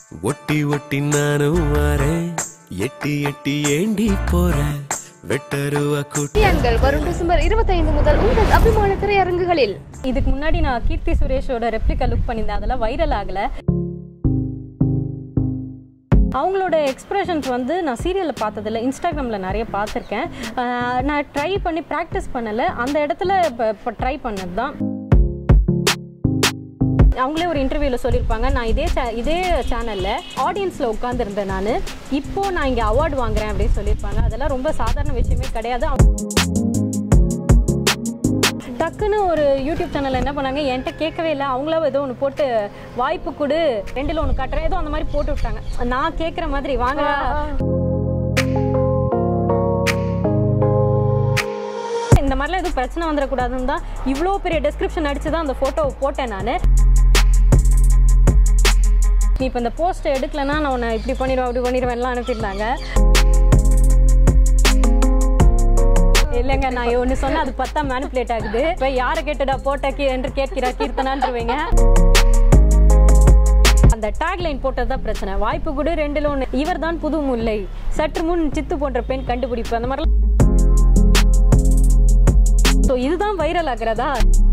ஒட்டி ஒட்டி நானும் வரேன் எட்டி எட்டி ஏண்டி போறேன் வெட்டருவா கூட்டி கல்யாண்கள் வரும் டிசம்பர் இருபத்தைந்து முதல் உங்கள் அபிமான திரையரங்குகளில் இதுக்கு முன்னாடி நான் கீர்த்தி சுரேஷோட ரெப்ளிகா லுக் பண்ணியிருந்தேன் அதெல்லாம் வைரல் ஆகல அவங்களோட எக்ஸ்பிரஷன்ஸ் வந்து நான் சீரியலில் பார்த்ததில்ல இன்ஸ்டாகிராமில் நிறைய பார்த்துருக்கேன் ஆஹ் நான் ட்ரை பண்ணி ப்ராக்டிஸ் பண்ணலை அந்த இடத்துல இப்போ இப்போ ட்ரை பண்ணது தான் அவங்களே ஒரு இன்டர்வியூவில் சொல்லியிருப்பாங்க நான் இதே சே இதே சேனலில் ஆடியன்ஸில் உட்காந்துருந்தேன் நான் இப்போது நான் இங்கே அவார்டு வாங்குறேன் அப்படின்னு சொல்லியிருப்பாங்க அதெல்லாம் ரொம்ப சாதாரண விஷயமே கிடையாது டக்குன்னு ஒரு யூடியூப் சேனல் என்ன பண்ணாங்க என்கிட்ட கேட்கவே இல்லை அவங்களா ஏதோ ஒன்று போட்டு வாய்ப்பு கொடு ரெண்டில் ஒன்று காட்டுறேன் ஏதோ அந்த மாதிரி போட்டு விட்டாங்க நான் கேட்குற மாதிரி வாங்க இந்த மாதிரிலாம் எதுவும் பிரச்சனை வந்துடக்கூடாதுன்னு தான் இவ்வளோ பெரிய டெஸ்கிரிப்ஷன் அடிச்சு தான் அந்த ஃபோட்டோவை போட்டேன் நான் நீ இப்போ இந்த போஸ்ட் எடுக்கலைன்னா நான் உன்னை இப்படி பண்ணிடுவேன் அப்படி பண்ணிடுவேன்லாம் அனுப்பியிருந்தாங்க இல்லைங்க நான் ஒன்று சொன்னேன் அது பத்தா மேனிப்புலேட் ஆகுது இப்போ யாரை கேட்டுடா போட்டக்கி என்று கேட்கிறா கீர்த்தனான்றவங்க அந்த டேக்லைன் போட்டது தான் பிரச்சனை வாய்ப்பு கூட ரெண்டுல ஒன்று இவர் தான் புது முல்லை சற்று முன் சித்து போன்ற பெண் கண்டுபிடிப்பு அந்த மாதிரிலாம் ஸோ இதுதான் வைரல் ஆகிறதா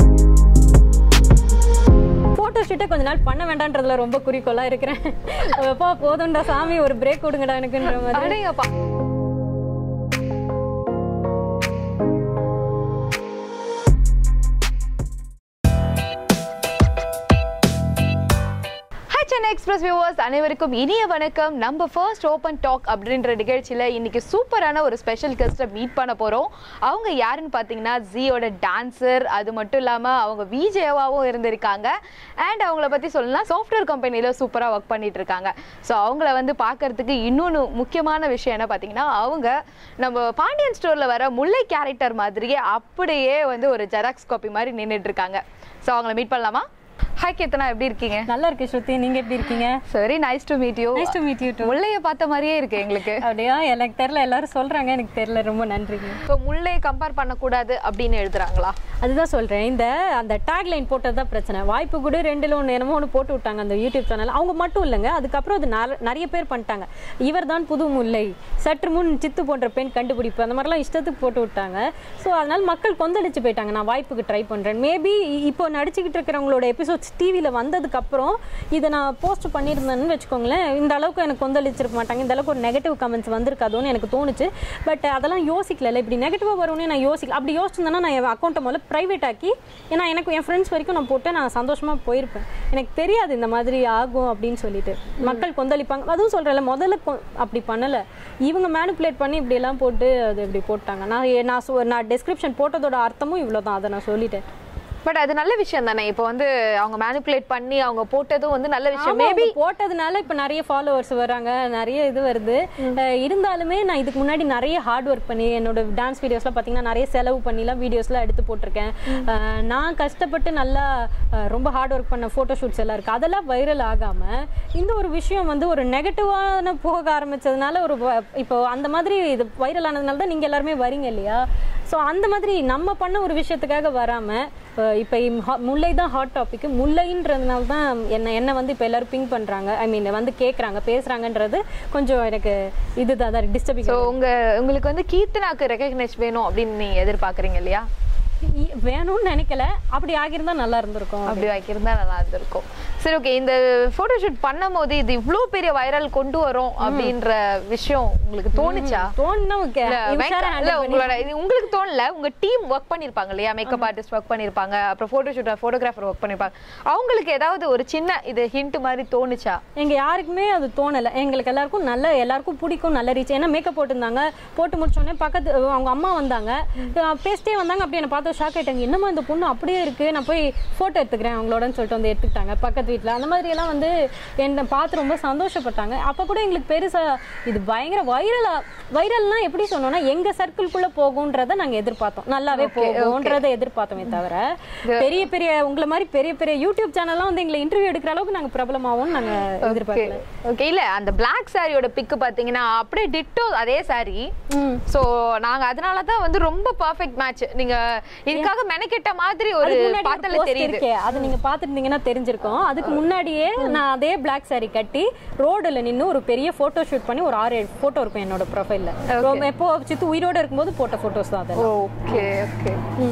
ஃபோட்டோ ஷூட்டை கொஞ்ச நாள் பண்ண வேண்டான்றதுல ரொம்ப குறிக்கோளாக இருக்கிறேன் அப்பா போதும்டா சாமி ஒரு பிரேக் கொடுங்கடா எனக்குன்ற மாதிரி அடேங்கப்பா ஹாய் சென்னை எக்ஸ்பிரஸ் வியூவர்ஸ் அனைவருக்கும் இனிய வணக்கம் நம்ம ஃபர்ஸ்ட் ஓப்பன் டாக் அப்படின்ற நிகழ்ச்சியில் இன்னைக்கு சூப்பரான ஒரு ஸ்பெஷல் கெஸ்ட்டை மீட் பண்ண போகிறோம் அவங்க யாருன்னு பார்த்தீங்கன்னா ஜியோட டான்சர் அது மட்டும் இல்லாமல் அவங்க விஜேவாவும் இருந்திருக்காங்க அண்ட் அவங்கள பற்றி சொல்லலாம் சாஃப்ட்வேர் கம்பெனியில் சூப்பராக ஒர்க் பண்ணிட்டு இருக்காங்க ஸோ அவங்கள வந்து பார்க்கறதுக்கு இன்னொன்று முக்கியமான விஷயம் என்ன பார்த்தீங்கன்னா அவங்க நம்ம பாண்டியன் ஸ்டோரில் வர முல்லை கேரக்டர் மாதிரியே அப்படியே வந்து ஒரு ஜெராக்ஸ் காப்பி மாதிரி நின்றுட்டு இருக்காங்க ஸோ அவங்கள மீட் பண்ணலாமா ஹாய் கேத்தனா எப்படி இருக்கீங்க நல்லா இருக்கு ஸ்ருதி நீங்க எப்படி இருக்கீங்க very nice to meet you nice to meet you too முல்லைய பார்த்த மாதிரியே இருக்கு எங்களுக்கு அப்படியா எனக்கு தெரியல எல்லாரும் சொல்றாங்க எனக்கு தெரியல ரொம்ப நன்றிங்க இப்போ முல்லையை கம்பேர் பண்ணக்கூடாது அப்படின்னு எழுதுறாங்களா அதுதான் சொல்றேன் இந்த அந்த டேக் லைன் போட்டது தான் பிரச்சனை வாய்ப்பு கூட ரெண்டுல ஒன்று என்னமோ ஒன்று போட்டு விட்டாங்க அந்த யூடியூப் சேனல் அவங்க மட்டும் இல்லைங்க அதுக்கப்புறம் அது நர- நிறைய பேர் பண்ணிட்டாங்க இவர் தான் புது முல்லை சற்று முன் சித்து போன்ற பெண் கண்டுபிடிப்பு அந்த மாதிரிலாம் இஷ்டத்துக்கு போட்டு விட்டாங்க ஸோ அதனால மக்கள் கொந்தளிச்சு போயிட்டாங்க நான் வாய்ப்புக்கு ட்ரை பண்றேன் மேபி இப்போ நடிச்சுக்கிட்டு இருக்கிறவங்களோட எபிசோட்ஸ் டிவியில் வந்ததுக்கு அப்புறம் இதை நான் போஸ்ட் பண்ணியிருந்தேன்னு வச்சுக்கோங்களேன் இந்த அளவுக்கு எனக்கு கொந்தளிச்சிருக்க மாட்டாங்க இந்த அளவுக்கு ஒரு நெகட்டிவ் கமெண்ட்ஸ் வந்திருக்காதோன்னு எனக்கு தோணுச்சு பட் அதெல்லாம் யோசிக்கல இப்படி நெகட்டிவாக வரும்னு நான் யோசிக்கல அப்படி யோசிச்சிருந்தேன்னா நான் என் அக்கௌண்ட்டை முதல்ல ப்ரைவேட் ஆக்கி ஏன்னா எனக்கு என் ஃப்ரெண்ட்ஸ் வரைக்கும் நான் போட்டு நான் சந்தோஷமாக போயிருப்பேன் எனக்கு தெரியாது இந்த மாதிரி ஆகும் அப்படின்னு சொல்லிட்டு மக்கள் கொந்தளிப்பாங்க அதுவும் சொல்கிறேன்ல முதல்ல கொ- அப்படி பண்ணலை இவங்க மேனிப்புலேட் பண்ணி இப்படி எல்லாம் போட்டு அது இப்படி போட்டாங்க நான் எ- நான் சொ- நான் டிஸ்கிரிப்ஷன் போட்டதோட அர்த்தமும் இவ்வளோ தான் அதை நான் சொல்லிட்டேன் பட் அது நல்ல விஷயம் தானே இப்போ வந்து அவங்க மேனிப்புலேட் பண்ணி அவங்க போட்டதும் வந்து நல்ல விஷயம் ஆமா, மேபி அவங்க போட்டதுனால இப்ப நிறைய ஃபாலோவர்ஸ் வராங்க நிறைய இது வருது அஹ் இருந்தாலுமே நான் இதுக்கு முன்னாடி நிறைய ஹார்ட் ஒர்க் பண்ணி என்னோட டான்ஸ் வீடியோஸ்லாம் பார்த்தீங்கன்னா நிறைய செலவு பண்ணிலாம் வீடியோஸ்லாம் எடுத்து போட்டிருக்கேன் அஹ் நான் கஷ்டப்பட்டு நல்லா அஹ் ரொம்ப ஹார்ட் ஒர்க் பண்ண ஃபோட்டோ ஷூட்ஸ் எல்லாம் இருக்கு அதெல்லாம் வைரல் ஆகாம இந்த ஒரு விஷயம் வந்து ஒரு நெகட்டிவான போக ஆரம்பிச்சதுனால ஒரு வ- இப்போ அந்த மாதிரி இது வைரல் ஆனதுனால தான் நீங்க எல்லாருமே வரீங்க இல்லையா ஸோ அந்த மாதிரி நம்ம பண்ண ஒரு விஷயத்துக்காக வராம அஹ் இப்போ இம் ஹா- முல்லை தான் ஹாட் டாபிக் முல்லைன்றதுனால தான் என்ன என்ன வந்து இப்போ எல்லாரும் பிங்க் பண்றாங்க ஐ மீன் வந்து கேட்குறாங்க பேசுறாங்கன்றது கொஞ்சம் எனக்கு இதுதான் டிஸ்டர்பிங் ஸோ உங்க உங்களுக்கு வந்து கீர்த்தனாக்கு ரெகக்னைஸ் வேணும் அப்படின்னு நீங்க எதிர்பார்க்குறீங்க இல்லையா வேணும்னு நினைக்கல அப்படி ஆகியிருந்தா நல்லா இருந்திருக்கும் அப்படி வைக்கிருந்தா நல்லா இருந்திருக்கும் சரி ஓகே இந்த ஃபோட்டோஷூட் பண்ணும்போது இது இவ்ளோ பெரிய வைரல் கொண்டு வரும் அப்படின்ற விஷயம் உங்களுக்கு தோணுச்சா தோணுனா இல்ல, makeup- இல்ல, உங்களோட இது உங்களுக்கு தோணல உங்க டீம் ஒர்க் பண்ணிருப்பாங்க இல்லையா மேக்கப் ஆர்டிஸ்ட் ஒர்க் பண்ணிருப்பாங்க அப்புறம் போட்டோ ஷூட்டர் போட்டோகிராஃபர் ஒர்க் பண்ணிருப்பாங்க அவங்களுக்கு ஏதாவது ஒரு சின்ன இது ஹிண்ட் மாதிரி தோணுச்சா எங்க யாருக்குமே அது தோணல எங்களுக்கு எல்லாருக்கும் நல்ல எல்லாருக்கும் பிடிக்கும் நல்ல ரீச் ஏன்னா மேக்கப் போட்டிருந்தாங்க போட்டு முடிச்சோடனே பக்கத்து அவங்க அம்மா வந்தாங்க அஹ் பேசிட்டே வந்தாங்க அப்படி என்னை பார்த்து ஷாக் ஆயிட்டாங்க என்னம்மா இந்த பொண்ணு அப்படியே இருக்கு நான் போய் போட்டோ எடுத்துக்கிறேன் அவங்களோடன்னு சொல்லிட்டு வந்து எடுத்துக்கிட்டாங்க பக்கத்து வீட்டில் அந்த மாதிரி எல்லாம் வந்து என்னை பார்த்து ரொம்ப சந்தோஷப்பட்டாங்க அப்போ கூட எங்களுக்கு பெருசா இது பயங்கர வைரலா வைரல்னா எப்படி சொன்னோம்னா எங்க சர்க்கிள்குள்ள போகும்ன்றத நாங்க எதிர்பார்த்தோம் நல்லாவே போகும்ன்றதை எதிர்பார்த்தோமே தவிர பெரிய பெரிய உங்களை மாதிரி பெரிய பெரிய யூடியூப் சேனல்லாம் வந்து எங்களை இன்டர்வியூ எடுக்கிற அளவுக்கு நாங்க பிரபலமாவும் நாங்க எதிர்பார்க்கல ஓகே இல்ல அந்த பிளாக் சாரியோட பிக் பாத்தீங்கன்னா அப்படியே டிட்டோ அதே சாரி ம். சோ நாங்க அதனால தான் வந்து ரொம்ப பர்ஃபெக்ட் மேட்ச் நீங்க இதுக்காக அதுக்காக மெனக்கெட்ட மாதிரி ஒரு அதுக்கு முன்னாடி ஒரு பாத்தல post தெரியுது இருக்கே அது நீங்க பாத்துருந்தீங்கன்னா தெரிஞ்சிருக்கும் அதுக்கு முன்னாடியே நான் அதே பிளாக் saree கட்டி ரோடுல நின்னு ஒரு பெரிய போட்டோ ஷூட் பண்ணி ஒரு ஆறு ஏழு போட்டோ இருக்கும் என்னோட ப்ரொஃபைல்ல எப்போ சித்து உயிரோட இருக்கும்போது போட்ட போட்டோஸ் தான் அதெல்லாம் ஓகே ஓகே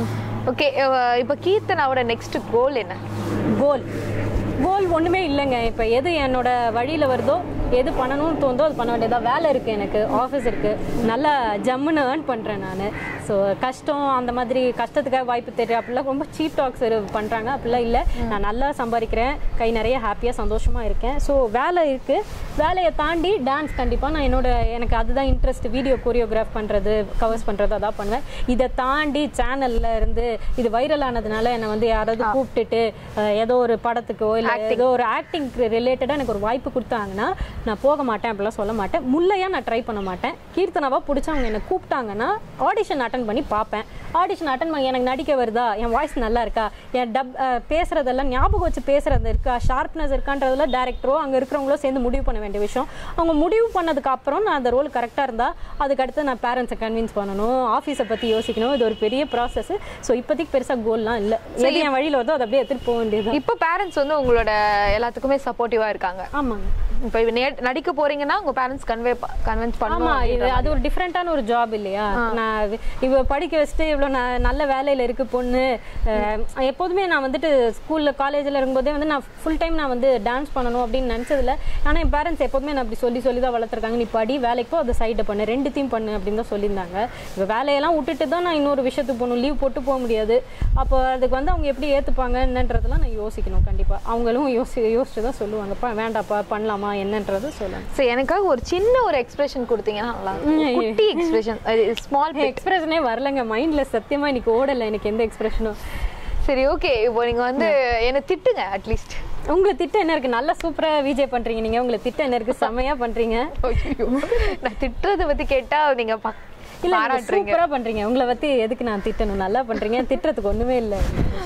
ஓகே இப்போ கீர்த்தனாவோட நெக்ஸ்ட் கோல் என்ன கோல் கோல் ஒண்ணுமே இல்லைங்க இப்போ எது என்னோட வழியில வருதோ எது பண்ணணும்னு தோணுதோ அது பண்ண வேண்டியதா வேலை இருக்கு எனக்கு ஆஃபீஸ் இருக்கு நல்லா ஜம்முன்னு ஏர்ன் பண்றேன் நான் ஸோ கஷ்டம் அந்த மாதிரி கஷ்டத்துக்காக வாய்ப்பு தெரியும் அப்படிலாம் ரொம்ப சீப் டாக்ஸ் பண்றாங்க அப்படிலாம் இல்லை நான் நல்லா சம்பாதிக்கிறேன் கை நிறைய ஹாப்பியாக சந்தோஷமா இருக்கேன் ஸோ வேலை இருக்கு வேலையை தாண்டி டான்ஸ் கண்டிப்பா நான் என்னோட எனக்கு அதுதான் இன்ட்ரெஸ்ட் வீடியோ கொரியோகிராஃப் பண்றது கவர்ஸ் பண்றது அதான் பண்ணுவேன் இதை தாண்டி சேனல்ல இருந்து இது வைரல் ஆனதுனால என்னை வந்து யாராவது கூப்பிட்டுட்டு அஹ், ஏதோ ஒரு படத்துக்கோ இல்லை ஏதோ ஒரு ஆக்டிங் ரிலேட்டடாக எனக்கு ஒரு வாய்ப்பு கொடுத்தாங்கன்னா நான் போக மாட்டேன் அப்படிலாம் சொல்ல மாட்டேன் முல்லையா நான் ட்ரை பண்ண மாட்டேன் கீர்த்தனாவா பிடிச்சவங்க என்னை கூப்பிட்டாங்கன்னா ஆடிஷன் அட்டன் பண்ணி பார்ப்பேன் ஆடிஷன் அட்டன் பண்ணி எனக்கு நடிக்க வருதா என் வாய்ஸ் நல்லா இருக்கா என் டப் அஹ், பேசுறதெல்லாம் ஞாபகம் வச்சு பேசுறது இருக்கா ஷார்ப்னஸ் இருக்கான்றதுல டேரக்டரோ அங்கே இருக்கிறவங்களோ சேர்ந்து முடிவு பண்ண வேண்டிய விஷயம் அவங்க முடிவு பண்ணதுக்கு அப்புறம் நான் அந்த ரோல் கரெக்டாக இருந்தா அதுக்கு அடுத்து நான் பேரண்ட்ஸை கன்வின்ஸ் பண்ணணும் ஆஃபீஸை பற்றி யோசிக்கணும் இது ஒரு பெரிய ப்ராசஸ் ஸோ இப்போதைக்கு பெருசாக கோல்லாம் இல்லை எது என் வழியில் வருதோ அதை அப்படியே எடுத்துகிட்டு போக வேண்டியது இப்போ பேரண்ட்ஸ் வந்து உங்களோட எல்லாத்துக்குமே சப்போர்ட்டிவா இருக்காங்க ஆமாங்க இப்போ இவ நே- நடிக்க போறீங்கன்னா உங்க பேரண்ட்ஸ் கன்வே கன்வின்ஸ் ஆமா பண்ணுவாங்க இது அது ஒரு டிஃப்ரெண்டான ஒரு ஜாப் இல்லையா நான் வி- இவ படிக்க வச்சுட்டு இவ்வளோ ந- நல்ல வேலையில இருக்கு பொண்ணு அஹ், எப்போதுமே நான் வந்துட்டு ஸ்கூல்ல காலேஜ்ல இருக்கும்போதே வந்து நான் ஃபுல் டைம் நான் வந்து டான்ஸ் பண்ணணும் அப்படின்னு நினச்சதில்ல ஆனா என் பேரண்ட்ஸ் எப்போதுமே நான் அப்படி சொல்லி சொல்லி தான் வளர்த்துருக்காங்க நீ படி வேலைக்கு போ அதை சைடை பண்ணு ரெண்டுத்தையும் பண்ணு அப்படின்னு தான் சொல்லியிருந்தாங்க இப்போ வேலையெல்லாம் விட்டுட்டு தான் நான் இன்னொரு விஷயத்துக்கு போகணும் லீவ் போட்டு போக முடியாது அப்போ அதுக்கு வந்து அவங்க எப்படி ஏற்றுப்பாங்க என்னன்றதெல்லாம் நான் யோசிக்கணும் கண்டிப்பா அவங்களும் யோசி யோசிச்சு தான் சொல்லுவாங்க "பா, வேண்டாப்பா பண்ணலாமா என்னன்றது சொல்லுவாங்க சரி எனக்காக ஒரு சின்ன ஒரு எக்ஸ்பிரஷன் கொடுத்தீங்கன்னா நல்லா இருக்கும். ம், குட்டி எக்ஸ்பிரஷன் ஸ்மால் எக்ஸ்பிரஷனே வரலங்க மைண்ட்ல சத்தியமா இன்னைக்கு ஓடல எனக்கு எந்த எக்ஸ்பிரஷனும் சரி ஓகே இப்போ நீங்க வந்து என்ன திட்டுங்க அட்லீஸ்ட் உங்களை திட்டம் என்ன இருக்கு நல்லா சூப்பரா விஜய் பண்றீங்க நீங்க உங்களை திட்டம் என்ன இருக்கு செமையா பண்றீங்க நான் திட்டுறத பத்தி கேட்டா நீங்க பா- இல்ல பாராட்டுறீங்க சூப்பரா பண்றீங்க உங்களை பத்தி எதுக்கு நான் திட்டணும் நல்லா பண்றீங்க திட்டுறதுக்கு ஒண்ணுமே இல்ல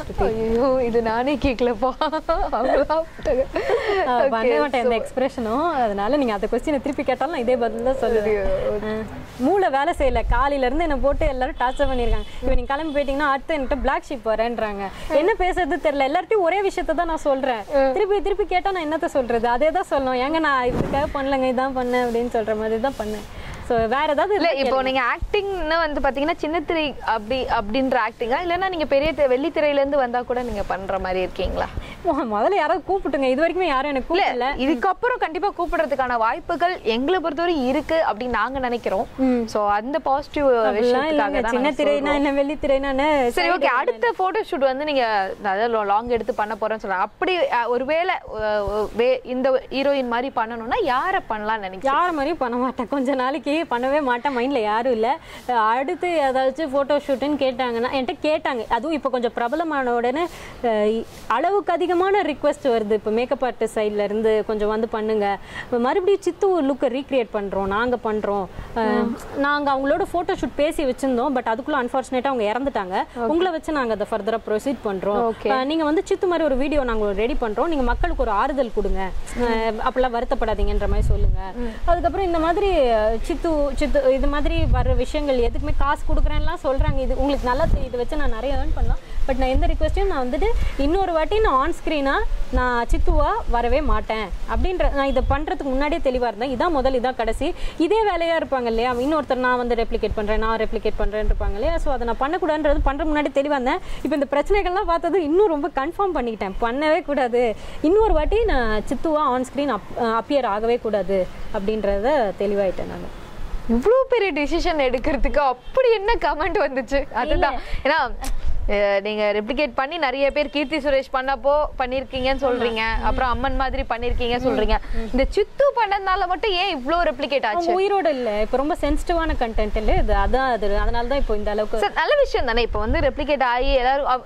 ஐயோ இது நானே கேட்கலப்பா அவங்களாம் விட்டாங்க. ஆஹ் Okay, பண்ண மாட்டேன் இந்த so- எக்ஸ்பிரஷனும் அதனால நீங்க அந்த கொஸ்டினை திருப்பி கேட்டாலும் நான் இதே பதில் தான் சொல்லுவேன் ஆஹ் மூளை வேலை செய்யல காலையில இருந்து என்ன போட்டு எல்லாரும் டார்ச்சர் பண்ணிருக்காங்க இப்போ நீங்க கிளம்பி போயிட்டீங்கன்னா அடுத்து என்கிட்ட பிளாக் ஷிப் வரேன்றாங்க என்ன பேசுறது தெரியல எல்லார்ட்டையும் ஒரே விஷயத்த தான் நான் சொல்றேன் திருப்பி திருப்பி கேட்டா நான் என்னத்த சொல்றது அதே தான் சொல்லணும் ஏங்க நான் இதுக்காக பண்ணலங்க இதான் பண்ணேன் அப்படின்னு சொல்ற மாதிரி தான் பண்ணேன் ஸோ வேற ஏதாவது இல்ல இருந்தா இப்போ நீங்க ஆக்டிங்னு வந்து பாத்தீங்கன்னா சின்ன திரை அப்படி அப்படின்ற ஆக்டிங்கா இல்லைன்னா நீங்க பெரிய திரை- வெள்ளி திரையில இருந்து வந்தா கூட நீங்க பண்ற மாதிரி இருக்கீங்களா மொ- முதல்ல யாராவது கூப்பிட்டுங்க இது வரைக்குமே யாரும் எனக்கு இல்ல கூப்பிடல இதுக்கப்புறம் கண்டிப்பா கூப்பிடுறதுக்கான வாய்ப்புகள் எங்களை பொறுத்தவரை இருக்கு அப்படின்னு நாங்க நினைக்கிறோம் சோ அந்த பாசிட்டிவ் அப்படிலாம் விஷயத்துக்காக இல்லைங்க தான் சின்ன நாங்க திரைனா சொல்றோம். என்ன வெள்ளி திரைனா என்ன சரி ஓகே அடுத்த போட்டோ ஷூட் வந்து நீங்க அதாவது லாங் எடுத்து பண்ண போறேன்னு சொல்றேன் அப்படி அஹ், ஒருவேளை அஹ், வே- இந்த ஹீரோயின் மாதிரி பண்ணணும்னா யார பண்ணலாம்னு நினைக்கிறேன் யார் மாதிரியும் பண்ண மாட்டேன் கொஞ்ச நாளைக்கு பண்ணவே மாட்டேன் மைண்டில் யாரும் இல்லை அடுத்து ஏதாச்சும் ஃபோட்டோ ஷூட்டுன்னு கேட்டாங்கன்னா என்கிட்ட கேட்டாங்க அதுவும் இப்போ கொஞ்சம் பிரபலமான உடனே அஹ், அளவுக்கு அதிகமான ரிக்வெஸ்ட் வருது இப்போ மேக்கப் ஆர்டிஸ்ட் சைட்ல இருந்து கொஞ்சம் வந்து பண்ணுங்க இப்ப மறுபடியும் சித்து லுக்கை ரீக்ரியேட் பண்ணுறோம் நாங்கள் பண்ணுறோம் நாங்கள் அவங்களோட ஃபோட்டோ ஷூட் பேசி வச்சிருந்தோம் பட் அதுக்குள்ள அன்ஃபார்ச்சுனேட்டாக அவங்க இறந்துட்டாங்க உங்களை வச்சு நாங்கள் அதை ஃபர்தராக ப்ரொசீட் பண்ணுறோம் Okay. நீங்க வந்து சித்து மாதிரி ஒரு வீடியோ நாங்க ரெடி பண்றோம் நீங்க மக்களுக்கு ஒரு ஆறுதல் கொடுங்க அஹ் அப்படிலாம் வருத்தப்படாதீங்கன்ற மாதிரி சொல்லுங்க அதுக்கப்புறம் இந்த மாதிரி அஹ், சித்து சித்து இது மாதிரி வர விஷயங்கள் எதுக்குமே காசு கொடுக்குறேன்லாம் சொல்றாங்க இது உங்களுக்கு நல்லா தெரியும் இதை வச்சு நான் நிறைய ஏர்ன் பண்ணலாம் பட் நான் எந்த ரிக்வஸ்ட்டையும் நான் வந்துட்டு இன்னொரு வாட்டி நான் ஆன் ஸ்க்ரீனா நான் சித்துவா வரவே மாட்டேன் அப்படின்ற நான் இதை பண்றதுக்கு முன்னாடியே தெளிவா இருந்தேன் இதான் முதல் இதான் கடைசி இதே வேலையா இருப்பாங்க இல்லையா இன்னொருத்தர் நான் வந்து ரெப்ளிகேட் பண்றேன் நான் ரெப்ளிகேட் பண்றேன்னு இருப்பாங்க இல்லையா ஸோ அதை நான் பண்ணக்கூடாதுன்றது பண்ற முன்னாடி தெளிவா இருந்தேன் இப்போ இந்த பிரச்சனைகள்லாம் பார்த்தது இன்னும் ரொம்ப கன்ஃபார்ம் பண்ணிக்கிட்டேன் பண்ணவே கூடாது இன்னொரு வாட்டி நான் சித்துவா ஆன் ஸ்க்ரீன் அப்பியர் ஆகவே கூடாது அப்படின்றத தெளிவாயிட்டேன் நான் இவ்வளவு பெரிய டிசிஷன் எடுக்கிறதுக்கு அப்படி என்ன கமெண்ட் வந்துச்சு அதுதான் ஏன்னா அஹ், நீங்க ரெப்ளிகேட் பண்ணி நிறைய பேர் கீர்த்தி சுரேஷ் பண்ணப்போ பண்ணிருக்கீங்கன்னு சொல்றீங்க அப்புறம் அம்மன் மாதிரி பண்ணிருக்கீங்க சொல்றீங்க இந்த சித்து பண்ணதுனால மட்டும் ஏன் இவ்ளோ ரெப்ளிகேட் ஆச்சு அவங்க உயிரோட இல்ல இப்போ ரொம்ப சென்சிட்டிவான கண்டென்ட் இல்லை இது அதான் அது அதனால தான் இப்போ இந்த அளவுக்கு சார் நல்ல விஷயம் தானே இப்போ வந்து ரெப்ளிகேட் ஆகி எல்லாரும் அவ- ந-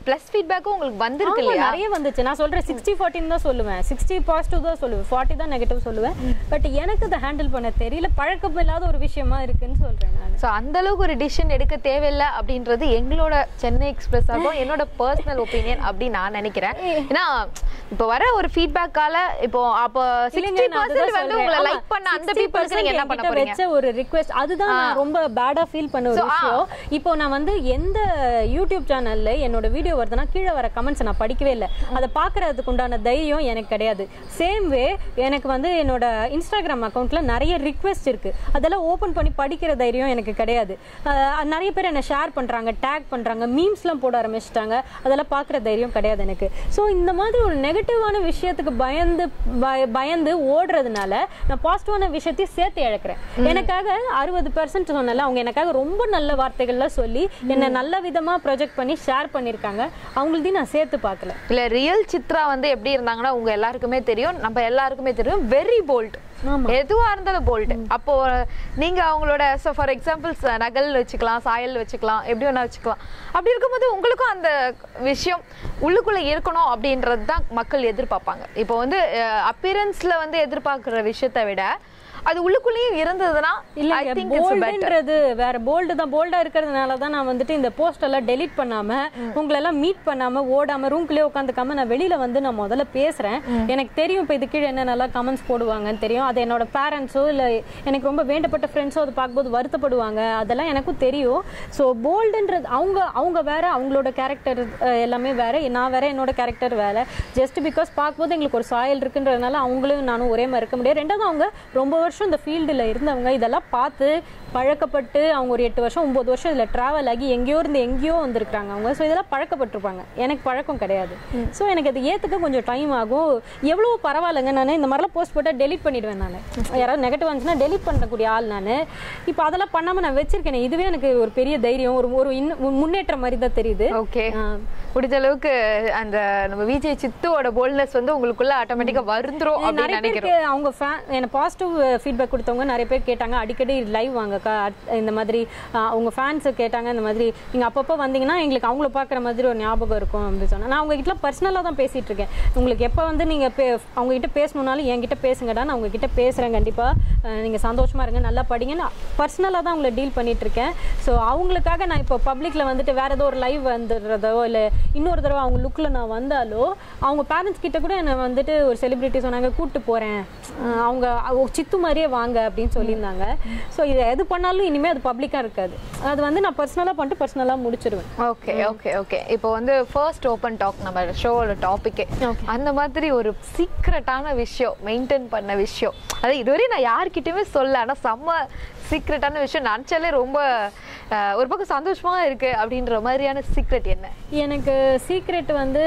ப்ளஸ் ஃபீட்பேக்கும் உங்களுக்கு வந்திருக்கு ஆமா, இல்லையா நிறைய வந்துச்சு நான் சொல்றேன் சிக்ஸ்டி ஃபார்ட்டின் தான் சொல்லுவேன் சிக்ஸ்டி பாசிட்டிவ் தான் சொல்லுவேன் ஃபார்ட்டி தான் நெகட்டிவ் சொல்லுவேன் பட் எனக்கு அதை ஹேண்டில் பண்ண தெரியல பழக்கம் இல்லாத ஒரு விஷயமா இருக்குன்னு சொல்றேன் நான் ஸோ அந்த அளவுக்கு ஒரு டிசிஷன் எடுக்க தேவையில்லை அப்படின்றது எங்களோட சென்னை எக்ஸ்பிரஸ் ஆகும் என்னோட பர்சனல் ஒப்பீனியன் அப்படின்னு நான் நினைக்கிறேன் ஏன்னா இப்போ வர ஒரு ஃபீட்பேக்கால இப்போ அப்போ இல்லைங்க, சிக்ஸ்டி நான் அதுதான் பர்சன்ட் வந்து சொல்றேன். உங்களை ஆமா, லைக் பண்ண அந்த 60% பீப்புளுக்கு நீங்க என்ன பண்ண என்கிட்ட போறீங்க வச்ச ஒரு ரிக்வெஸ்ட் அதுதான் நான் ரொம்ப பேடா ஃபீல் பண்ண ஒரு So, ஆ. விஷயம் இப்போ நான் வந்து எந்த யூடியூப் சேனல்ல என்னோட வீடியோ வருதுன்னா கீழே வர கமெண்ட்ஸ் நான் படிக்கவே இல்லை அதை பார்க்கறதுக்கு உண்டான தைரியம் எனக்கு கிடையாது சேம் வே எனக்கு வந்து என்னோட இன்ஸ்டாகிராம் அக்கௌண்ட்ல நிறைய ரிக்வெஸ்ட் இருக்கு அதெல்லாம் ஓபன் பண்ணி படிக்கிற தைரியம் எனக்கு கிடையாது அஹ் நிறைய பேர் என்ன ஷேர் பண்றாங்க டேக் பண்றாங்க மீம்ஸ்லாம் போட ஆரம்பிச்சிட்டாங்க அதெல்லாம் பார்க்குற தைரியம் கிடையாது எனக்கு ஸோ இந்த மாதிரி ஒரு நெகட்டிவான விஷயத்துக்கு பயந்து பய- பயந்து ஓடுறதுனால நான் பாசிட்டிவான விஷயத்தையும் சேர்த்து இழக்கிறேன் எனக்காக அறுபது பெர்சன்ட் சொன்னல அவங்க எனக்காக ரொம்ப நல்ல வார்த்தைகள்லாம் சொல்லி என்னை நல்ல விதமா ப்ரொஜெக்ட் பண்ணி ஷேர் பண்ணியிருக்காங்க அவங்களதையும் நான் சேர்த்து பார்க்கல இல்ல ரியல் சித்ரா வந்து எப்படி இருந்தாங்கன்னா உங்க எல்லாருக்குமே தெரியும் நம்ம எல்லாருக்குமே தெரியும் வெரி போல்ட் ஆமா. எதுவா இருந்தாலும் போல்ட் அப்போ நீங்க அவங்களோட ஃபார் எக்ஸாம்பிள் நகல் வச்சுக்கலாம் சாயல் வச்சுக்கலாம் எப்படி வேணா வச்சுக்கலாம் அப்படி இருக்கும்போது உங்களுக்கும் அந்த விஷயம் உள்ளுக்குள்ள இருக்கணும் அப்படின்றது தான் மக்கள் எதிர்பார்ப்பாங்க இப்போ வந்து அப்பியரன்ஸ்ல வந்து எதிர்பார்க்குற விஷயத்தை விட அது உள்ளுக்குள்ளேயும் இருந்ததுன்னா ஐ இல்லைங்க திங்க் இட்ஸ் பெட்டர் போல்டுன்றது வேற போல்டு தான் போல்டா இருக்கிறதுனால தான் நான் வந்துட்டு இந்த போஸ்ட் எல்லாம் டெலீட் பண்ணாம உங்களை எல்லாம் மீட் பண்ணாம ஓடாம ரூம்குள்ளே உட்காந்துக்காம நான் வெளியில வந்து நான் முதல்ல பேசுறேன் எனக்கு தெரியும் இப்போ இது கீழே என்னென்னலாம் கமெண்ட்ஸ் போடுவாங்கன்னு தெரியும் அது என்னோட பேரண்ட்ஸோ இல்ல எனக்கு ரொம்ப வேண்டப்பட்ட ஃப்ரெண்ட்ஸோ அதை பார்க்கும்போது வருத்தப்படுவாங்க அதெல்லாம் எனக்கும் தெரியும் ஸோ போல்டுன்றது அவங்க அவங்க வேற அவங்களோட கேரக்டர் எல்லாமே வேற நான் வேற என்னோட கேரக்டர் வேற ஜஸ்ட் பிகாஸ் பார்க்கும்போது எங்களுக்கு ஒரு சாயல் இருக்குன்றதுனால அவங்களும் நானும் ஒரே மாதிரி இருக்க முடியாது ரெண்டாவது அவங்க ரொம்ப வருஷம் இந்த ஃபீல்டில் இருந்தவங்க இதெல்லாம் பார்த்து பழக்கப்பட்டு அவங்க ஒரு எட்டு வருஷம் ஒன்பது வருஷம் இதில் ட்ராவல் ஆகி எங்கேயோ இருந்து எங்கேயோ வந்திருக்காங்க அவங்க ஸோ இதெல்லாம் பழக்கப்பட்டிருப்பாங்க எனக்கு பழக்கம் கிடையாது ஸோ எனக்கு அது ஏற்றுக்க கொஞ்சம் டைம் ஆகும் எவ்வளோ பரவாயில்லைங்க நான் இந்த மாதிரிலாம் போஸ்ட் போட்டால் டெலிட் பண்ணிடுவேன் நான் யாராவது நெகட்டிவ் வந்துச்சுன்னா டெலிட் பண்ணக்கூடிய ஆள் நான் இப்போ அதெல்லாம் பண்ணாமல் நான் வச்சிருக்கேன் இதுவே எனக்கு ஒரு பெரிய தைரியம் ஒரு ஒரு இன்னும் முன்னேற்றம் மாதிரி தான் தெரியுது ஓகே ஆ. முடிஞ்ச அளவுக்கு அந்த நம்ம விஜய் சித்துவோட போல்ட்னஸ் வந்து உங்களுக்குள்ள ஆட்டோமேட்டிக்கா வருந்துரும் அப்படின்னு நிறைய நினைக்கிறோம் பேருக்கு அவங்க ஃபேன் எனக்கு பாசிட்டிவ் ஃபீட்பேக் கொடுத்தவங்க நிறைய பேர் கேட்டாங்க அடிக்கடி லைவ் வாங்கக்கா அட்- இந்த மாதிரி ஆஹ், அவங்க ஃபேன்ஸ் கேட்டாங்க இந்த மாதிரி நீங்க அப்பப்போ வந்தீங்கன்னா எங்களுக்கு அவங்கள பார்க்குற மாதிரி ஒரு ஞாபகம் இருக்கும் அப்படின்னு சொன்னா நான் அவங்க கிட்ட பர்சனலாக தான் பேசிட்டு இருக்கேன் உங்களுக்கு எப்போ வந்து நீங்க பே அவங்க கிட்ட பேசணும்னாலும் என்கிட்ட பேசுங்கடா நான் உங்ககிட்ட பேசுறேன் கண்டிப்பா ஆஹ், நீங்க சந்தோஷமா இருங்க நல்லா படிங்க நான் பர்சனலாக தான் அவங்கள டீல் பண்ணிட்டு இருக்கேன் ஸோ அவங்களுக்காக நான் இப்போ பப்ளிக்ல வந்துட்டு வேற ஏதோ ஒரு லைவ் வந்துடுறதோ இல்லை இன்னொரு தடவை அவங்க லுக்ல நான் வந்தாலோ அவங்க பேரண்ட்ஸ் கிட்ட கூட என்னை வந்துட்டு ஒரு செலிபிரிட்டி சொன்னாங்க கூட்டு போறேன் அஹ் அவங்க அவங்க சித்து மாதிரியே வாங்க அப்படின்னு சொல்லியிருந்தாங்க ஸோ இதை எது பண்ணாலும் இனிமே அது பப்ளிக்கா இருக்காது அது வந்து நான் பர்சனலாக பண்ணிட்டு பர்சனலாக முடிச்சிருவேன் ஓகே ஓகே ஓகே இப்போ வந்து ஃபர்ஸ்ட் ஓப்பன் டாக் நம்ம ஷோவோட டாபிக்கே Okay. அந்த மாதிரி ஒரு சீக்ரெட்டான விஷயம் மெயின்டைன் பண்ண விஷயம் அது இதுவரை நான் யார்கிட்டயுமே சொல்ல ஆனா செம்ம சீக்ரெட்டான விஷயம் நினச்சாலே ரொம்ப அஹ், ஒரு பக்கம் சந்தோஷமா இருக்கு அப்படின்ற மாதிரியான சீக்ரெட் என்ன எனக்கு சீக்ரெட் வந்து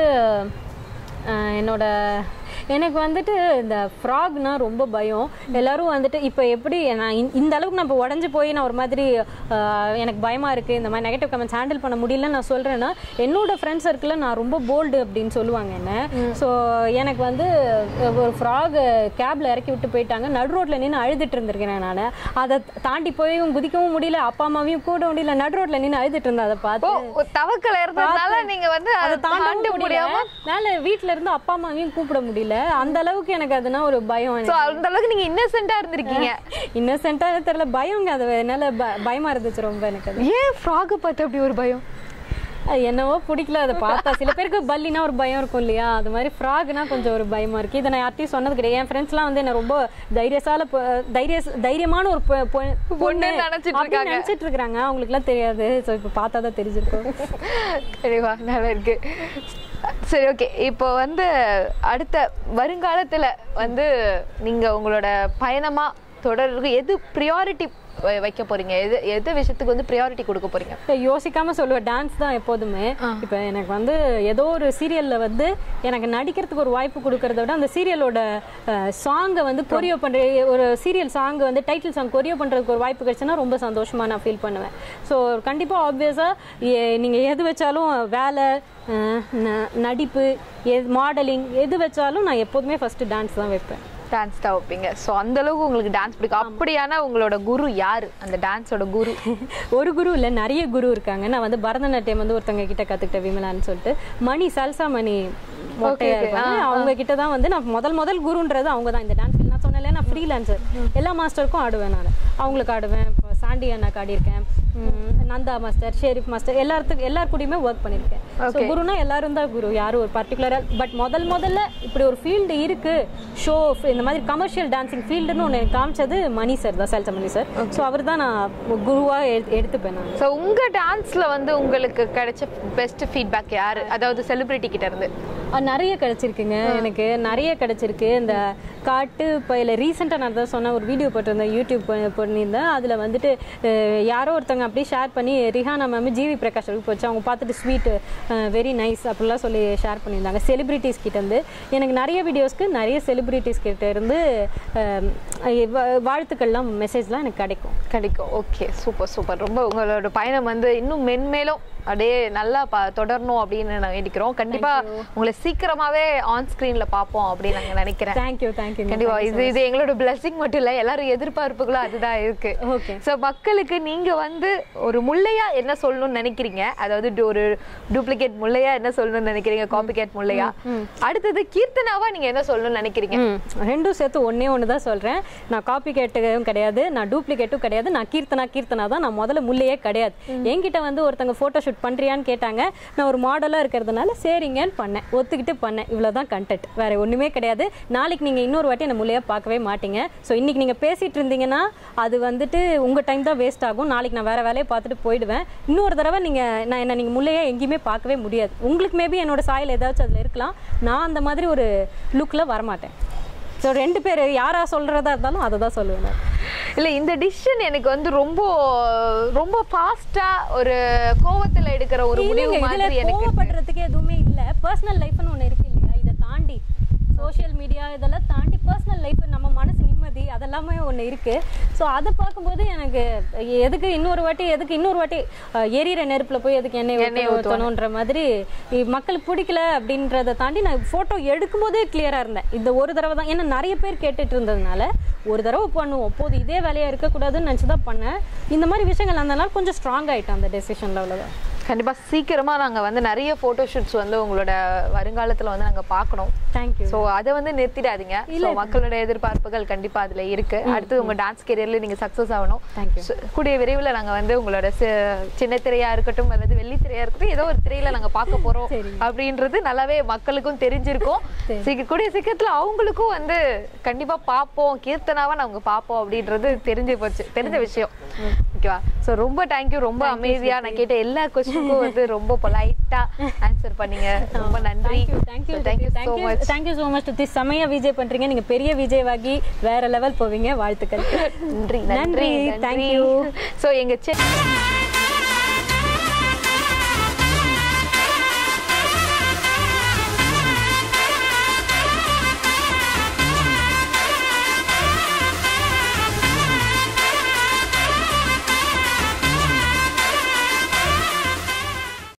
அஹ், என்னோட எனக்கு வந்துட்டு இந்த ஃப்ராக்னா ரொம்ப பயம் எல்லாரும் வந்துட்டு இப்போ எப்படி நான் இந்த- இந்த அளவுக்கு நான் இப்போ உடஞ்சி போய் நான் ஒரு மாதிரி அஹ், எனக்கு பயமா இருக்கு இந்த மாதிரி நெகட்டிவ் கமெண்ட்ஸ் ஹேண்டில் பண்ண முடியலன்னு நான் சொல்றேன்னா என்னோட ஃப்ரெண்ட்ஸ் சர்க்கிளில் நான் ரொம்ப போல்டு அப்படின்னு சொல்லுவாங்க என்ன ஸோ எனக்கு வந்து அஹ், ஒரு ஃப்ராக் கேப்ல இறக்கி விட்டு போயிட்டாங்க நடு ரோட்ல நின்று அழுதுட்டு இருந்திருக்கிறேன் நான் அதை தாண்டி போய் குதிக்கவும் முடியல அப்பா அம்மாவையும் கூட முடியல நடு ரோட்ல நின்று அழுதுட்டு இருந்தேன் அதை ஓ பார்த்து ஒரு தவக்கல இருந்ததுனால பார்த்து- நீங்க வந்து அதை அதை தாண்ட தாண்ட முடியாம முடியாம மேல வீட்ல இருந்து அப்பா அம்மாவையும் கூப்பிட முடியல அந்த அளவுக்கு எனக்கு அதுனா ஒரு பயம் சோ எனக்கு அந்த அளவுக்கு நீங்க இன்னசென்ட்டா இருந்திருக்கீங்க இன்னசென்ட்டா தெரியல பயங்க அது என்னால ப- பயமா இருந்துச்சு ரொம்ப எனக்கு அது ஏன் ஃப்ராக பார்த்து அப்படி ஒரு பயம் அது என்னவோ பிடிக்கல அதை பார்த்தா சில பேருக்கு பல்லினா ஒரு பயம் இருக்கும் இல்லையா அது மாதிரி ஃப்ராக்னா கொஞ்சம் ஒரு பயமா இருக்கு இதை நான் யார்ட்டையும் சொன்னது கிடையாது என் ஃப்ரெண்ட்ஸ்லாம் வந்து என்ன ரொம்ப தைரியசால பொ- தைரிய தைரியமான ஒரு பொ- பொ- பொண்ணு நினைச்சிட்டு அப்படின்னு இருக்காங்க. நினைச்சிட்டு இருக்காங்க அவங்களுக்குலாம் தெரியாது ஸோ இப்போ பார்த்தா தான் தெரிஞ்சிருக்கும் கண்டிப்பா நல்லா இருக்கு சரி ஓகே இப்போ வந்து அடுத்த வருங்காலத்துல வந்து நீங்க உங்களோட பயணமா தொடர்க்கு எது ப்ரியாரிட்டி வைக்க போறீங்க எது எது விஷயத்துக்கு வந்து ப்ரியாரிட்டி கொடுக்க போறீங்க இப்ப யோசிக்காம சொல்லுவேன் டான்ஸ் தான் எப்போதுமே இப்போ எனக்கு வந்து ஏதோ ஒரு சீரியல்ல வந்து எனக்கு நடிக்கிறதுக்கு ஒரு வாய்ப்பு கொடுக்கறத விட அந்த சீரியலோட சாங்கை வந்து கொரியோ பண்ற ஒரு சீரியல் சாங் வந்து டைட்டில் சாங் கொரியோ பண்றதுக்கு ஒரு வாய்ப்பு கிடைச்சுன்னா ரொம்ப சந்தோஷமா நான் ஃபீல் பண்ணுவேன் ஸோ கண்டிப்பா ஆப்வியஸா நீங்க எது வச்சாலும் வேலை அஹ், ந- நடிப்பு எது மாடலிங் எது வச்சாலும் நான் எப்போதுமே ஃபர்ஸ்ட் டான்ஸ் தான் வைப்பேன் டான்ஸ் தான் வைப்பீங்க ஸோ அந்த அளவுக்கு உங்களுக்கு டான்ஸ் பிடிக்கும் அப்படியான உங்களோட குரு யாரு அந்த டான்ஸோட குரு ஒரு குரு இல்ல நிறைய குரு இருக்காங்க நான் வந்து பரதநாட்டியம் வந்து ஒருத்தவங்க கிட்ட கத்துக்கிட்டேன் விமலான்னு சொல்லிட்டு மணி சல்சா மணி மொட்டையா okay. இருப்பாங்க அவங்க கிட்ட தான் வந்து நான் முதல் முதல் குருன்றது அவங்க தான் இந்த டான்ஸ் நான் சொன்னேன்ல நான் ஃப்ரீலான்சர் எல்லா மாஸ்டருக்கும் ஆடுவேன் நான் அவங்களுக்கு ஆடுவேன் இப்போ சாண்டி அண்ணாக்கு ஆடியிருக்கேன் உம், நந்தா மாஸ்டர் ஷெரீஃப் மாஸ்டர் எல்லாத்துக்கும் எல்லார் கூடயுமே ஒர்க் பண்ணியிருக்கேன் ஸோ Okay. குருனா எல்லாரும் தான் குரு யாரும் ஒரு பர்டிகுலராக பட் முதல் முதல்ல இப்படி ஒரு ஃபீல்டு இருக்கு ஷோ இந்த மாதிரி கமர்ஷியல் டான்சிங் ஃபீல்டுன்னு ஒன்று எனக்கு காமிச்சது மணி சார் தான் சல்சா மணி சார் ஸோ அவர் தான் நான் குருவாக எடுத்துப்பேன் நான் ஸோ உங்க டான்ஸ்ல வந்து உங்களுக்கு கிடைச்ச பெஸ்ட் ஃபீட்பேக் யாரு அதாவது செலிபிரிட்டி கிட்ட இருந்து அஹ் நிறைய கிடைச்சிருக்குங்க எனக்கு நிறைய கிடைச்சிருக்கு இந்த காட்டு பயில ரீசெண்டாக நான் தான் சொன்ன ஒரு வீடியோ போட்டிருந்தேன் யூடியூப் ப- பண்ணியிருந்தேன் அதில் வந்துட்டு அஹ், யாரோ ஒருத்தவங்க அப்படியே ஷேர் பண்ணி ரிஹானா மேம் ஜிவி பிரகாஷ் அவருக்கு போச்சு அவங்க பார்த்துட்டு ஸ்வீட் வெரி நைஸ் அப்படிலாம் சொல்லி ஷேர் பண்ணியிருந்தாங்க செலிபிரிட்டிஸ் கிட்டேருந்து எனக்கு நிறைய வீடியோஸ்க்கு நிறைய செலிபிரிட்டிஸ் கிட்ட இருந்து அஹ், வா- வாழ்த்துக்கள்லாம் மெசேஜ்லாம் எனக்கு கிடைக்கும் கிடைக்கும் ஓகே சூப்பர் சூப்பர் ரொம்ப உங்களோட பயணம் வந்து இன்னும் மென்மேலும் அப்படியே நல்லா ப தொடரணும் அப்படின்னு நான் வேண்டிக்கிறோம் கண்டிப்பா உங்களை சீக்கிரமாவே ஆன் ஸ்கிரீன்ல பார்ப்போம் அப்படின்னு நாங்க நினைக்கிறேன் தேங்க்யூ தேங்க்யூ கண்டிப்பா இது இது எங்களோட பிளஸிங் மட்டும் இல்ல எல்லாரும் எதிர்பார்ப்புகளும் அதுதான் இருக்கு Okay. சோ மக்களுக்கு நீங்க வந்து ஒரு முள்ளையா என்ன சொல்லணும்னு நினைக்கிறீங்க அதாவது டு- ஒரு டூப்ளிகேட் முள்ளையா என்ன சொல்லணும்னு நினைக்கிறீங்க காப்பிகேட் முள்ளையா அடுத்தது கீர்த்தனாவா நீங்க என்ன சொல்லணும்னு நினைக்கிறீங்க ம் ரெண்டும் சேர்த்து ஒண்ணே ஒன்று தான் சொல்கிறேன் நான் காப்பி கேட்டும் கிடையாது நான் டூப்ளிகேட்டும் கிடையாது நான் கீர்த்தனா கீர்த்தனா தான் நான் முதல்ல முள்ளையே கிடையாது என்கிட்ட வந்து ஒருத்தங்க ஃபோட்டோ ஷூட் பண்ணுறியான்னு கேட்டாங்க நான் ஒரு மாடலாக இருக்கிறதுனால சரிங்கன்னு பண்ணேன் ஒத்துக்கிட்டு பண்ணேன் இவ்வளோ தான் கண்டென்ட் வேற ஒன்றுமே கிடையாது நாளைக்கு நீங்கள் இன்னொரு வாட்டி என்ன முள்ளையாக பார்க்கவே மாட்டீங்க ஸோ இன்னைக்கு நீங்கள் பேசிட்டு இருந்தீங்கன்னா அது வந்துட்டு உங்கள் டைம் தான் வேஸ்ட் ஆகும் நாளைக்கு நான் வேற வேலையை பார்த்துட்டு போயிடுவேன் இன்னொரு தடவை நீங்கள் நான் என்ன நீங்கள் முள்ளையா எங்கேயுமே பார்க்கவே முடியாது உங்களுக்கு மேபி என்னோட சாயல் ஏதாச்சும் அதில் இருக்கலாம் நான் அந்த மாதிரி ஒரு லுக்கில் வரமாட்டேன் ஸோ ரெண்டு பேர் யாரா சொல்றதா இருந்தாலும் அதை தான் சொல்லுவேன் நான். இல்ல இந்த டிசிஷன் எனக்கு வந்து ரொம்ப ரொம்ப ஃபாஸ்டா ஒரு கோவத்துல எடுக்கிற ஒரு முடிவு இல்லைங்க, மாதிரி இதுல எனக்கு கோவப்படுறதுக்கு எதுவுமே இல்ல பர்சனல் லைஃப்னு ஒண்ணு இருக்கு இல்லையா இதை தாண்டி சோஷியல் மீடியா இதெல்லாம் தாண்டி பர்சனல் லைஃப் நம்ம மனசு நிம்மதி அதெல்லாமே ஒண்ணு இருக்கு ஸோ அதை பார்க்கும்போது எனக்கு எதுக்கு இன்னொரு வாட்டி எதுக்கு இன்னொரு வாட்டி அஹ், எரியிற நெருப்புல போய் எதுக்கு எண்ணெய் எண்ணெய் ஊத்த- ஊத்தணுன்ற மாதிரி இ- மக்களுக்கு பிடிக்கல அப்படின்றத தாண்டி நான் போட்டோ எடுக்கும்போதே கிளியரா இருந்தேன் இந்த ஒரு தடவை தான் ஏன்னா நிறைய பேர் கேட்டுட்டு இருந்ததுனால ஒரு தடவை பண்ணுவோம் போது இதே வேலையா இருக்கக்கூடாதுன்னு நினச்சி தான் பண்ணேன் இந்த மாதிரி விஷயங்கள் அந்த நாள் கொஞ்சம் ஸ்ட்ராங் ஆயிட்டேன் அந்த டெசிஷன்ல அவ்வளோதான் கண்டிப்பா சீக்கிரமா நாங்க வந்து நிறைய போட்டோ ஷூட்ஸ் வந்து உங்களோட வருங்காலத்துல வந்து நாங்க பார்க்கணும் தேங்க்யூ சோ அதை வந்து நிறுத்திடாதீங்க ஸோ மக்களோட எதிர்பார்ப்புகள் கண்டிப்பா அதுல இருக்கு அடுத்து உங்க டான்ஸ் கெரியர்ல நீங்க சக்சஸ் ஆகணும் Thank you. So, கூடிய விரைவில் நாங்க வந்து உங்களோட சி- சின்ன திரையா இருக்கட்டும் அல்லது வெள்ளி திரையா இருக்கட்டும் ஏதோ ஒரு திரையில நாங்க பார்க்க போறோம் சரி. அப்படின்றது நல்லாவே மக்களுக்கும் தெரிஞ்சிருக்கும் சீக்கிர கூடிய சீக்கிரத்துல அவங்களுக்கும் வந்து கண்டிப்பா பார்ப்போம் கீர்த்தனாவை நாங்க பார்ப்போம் அப்படின்றது தெரிஞ்சு போச்சு தெரிஞ்ச விஷயம் ஓகேவா சோ ரொம்ப தேங்க்யூ ரொம்ப அமைதியா நான் கேட்ட எல்லா கொஸ்டினுக்கும் வந்து ரொம்ப பொலைட்டா ஆன்சர் பண்ணீங்க ரொம்ப நன்றி thank you thank you thank you so much thank you so much தி செமையா விஜய் பண்றீங்க நீங்க பெரிய விஜயவாகி வேற லெவல் போவீங்க வாழ்த்துக்கள் நன்றி நன்றி, நன்றி thank நன்றி you. ஸோ எங்க சென்னை